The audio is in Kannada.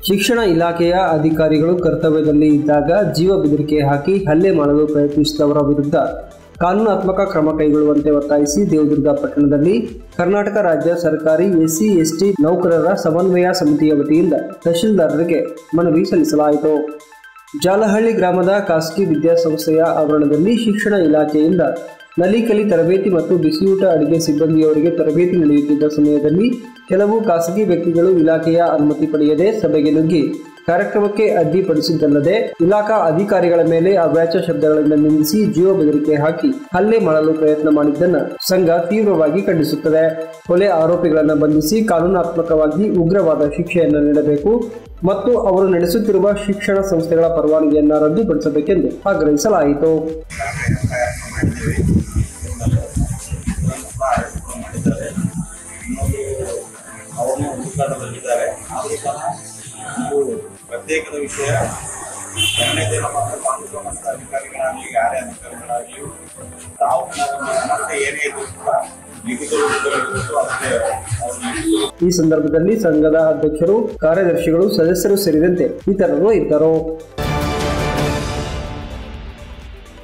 ಶಿಕ್ಷಣ ಇಲಾಖೆಯ ಅಧಿಕಾರಿಗಳು ಕರ್ತವ್ಯದಲ್ಲಿ ಇದ್ದಾಗ ಜೀವ ಬೆದರಿಕೆ ಹಾಕಿ ಹಲ್ಲೆ ಮಾಡಲು ಪ್ರಯತ್ನಿಸಿದವರ ವಿರುದ್ಧ ಕಾನೂನಾತ್ಮಕ ಕ್ರಮ ಕೈಗೊಳ್ಳುವಂತೆ ಒತ್ತಾಯಿಸಿ ದೇವದುರ್ಗ ಪಟ್ಟಣದಲ್ಲಿ ಕರ್ನಾಟಕ ರಾಜ್ಯ ಸರ್ಕಾರಿ ಎಸ್ಸಿ ಎಸ್ಟಿ ನೌಕರರ ಸಮನ್ವಯ ಸಮಿತಿಯ ವತಿಯಿಂದ ತಹಶೀಲ್ದಾರರಿಗೆ ಮನವಿ ಸಲ್ಲಿಸಲಾಯಿತು ಜಾಲಹಳ್ಳಿ ಗ್ರಾಮದ ಖಾಸಗಿ ವಿದ್ಯಾಸಂಸ್ಥೆಯ ಆವರಣದಲ್ಲಿ ಶಿಕ್ಷಣ ಇಲಾಖೆಯಿಂದ ನಲಿಕಲಿ ತರಬೇತಿ ಮತ್ತು ಬಿಸಿಯೂಟ ಅಡುಗೆ ಸಿಬ್ಬಂದಿಯವರಿಗೆ ತರಬೇತಿ ನಡೆಯುತ್ತಿದ್ದ ಸಮಯದಲ್ಲಿ ಕೆಲವು ಖಾಸಗಿ ವ್ಯಕ್ತಿಗಳು ಇಲಾಖೆಯ ಅನುಮತಿ ಪಡೆಯದೆ ಸಭೆಗೆ ನುಗ್ಗಿ ಕಾರ್ಯಕ್ರಮಕ್ಕೆ ಅಡ್ಡಿಪಡಿಸಿದ್ದಲ್ಲದೆ ಇಲಾಖಾ ಅಧಿಕಾರಿಗಳ ಮೇಲೆ ಅವ್ಯಾಚ ಶಬ್ದಗಳಿಂದ ನಿಂದಿಸಿ ಜೀವ ಬೆದರಿಕೆ ಹಾಕಿ ಹಲ್ಲೆ ಮಾಡಲು ಪ್ರಯತ್ನ ಮಾಡಿದ್ದನ್ನು ಸಂಘ ತೀವ್ರವಾಗಿ ಖಂಡಿಸುತ್ತದೆ ಕೊಲೆ ಆರೋಪಿಗಳನ್ನು ಬಂಧಿಸಿ ಕಾನೂನಾತ್ಮಕವಾಗಿ ಉಗ್ರವಾದ ಶಿಕ್ಷೆಯನ್ನು ನೀಡಬೇಕು ಮತ್ತು ಅವರು ನಡೆಸುತ್ತಿರುವ ಶಿಕ್ಷಣ ಸಂಸ್ಥೆಗಳ ಪರವಾನಗಿಯನ್ನು ರದ್ದುಪಡಿಸಬೇಕೆಂದು ಆಗ್ರಹಿಸಲಾಯಿತು ಮಾಡಿದ್ದಾರೆ ಇನ್ನೊಂದು ಅವರನ್ನು ಹುಡುಕಾಟದಲ್ಲಿದ್ದಾರೆ ಆದರೂ ಸಹ ಇದು ಪ್ರತ್ಯೇಕದ ವಿಷಯ ಎರಡನೇ ದಿನ ಮಾತ್ರ ಕಾನೂನು ಸಂಬಂಧಿತ ಅಧಿಕಾರಿಗಳಾಗಲಿ ಯಾರೇ ಅಧಿಕಾರಿಗಳಾಗಲಿ ತಾವು ಮತ್ತೆ ಏನೇ ಇದ್ರೂ ಕೂಡ ಲಿಖಿತ ರೂಪದಲ್ಲಿರುವುದು ಅದಕ್ಕೆ ಅವ್ರನ್ನ ಈ ಸಂದರ್ಭದಲ್ಲಿ ಸಂಘದ ಅಧ್ಯಕ್ಷರು ಕಾರ್ಯದರ್ಶಿಗಳು ಸದಸ್ಯರು ಸೇರಿದಂತೆ ಇತರರು ಇದ್ದರು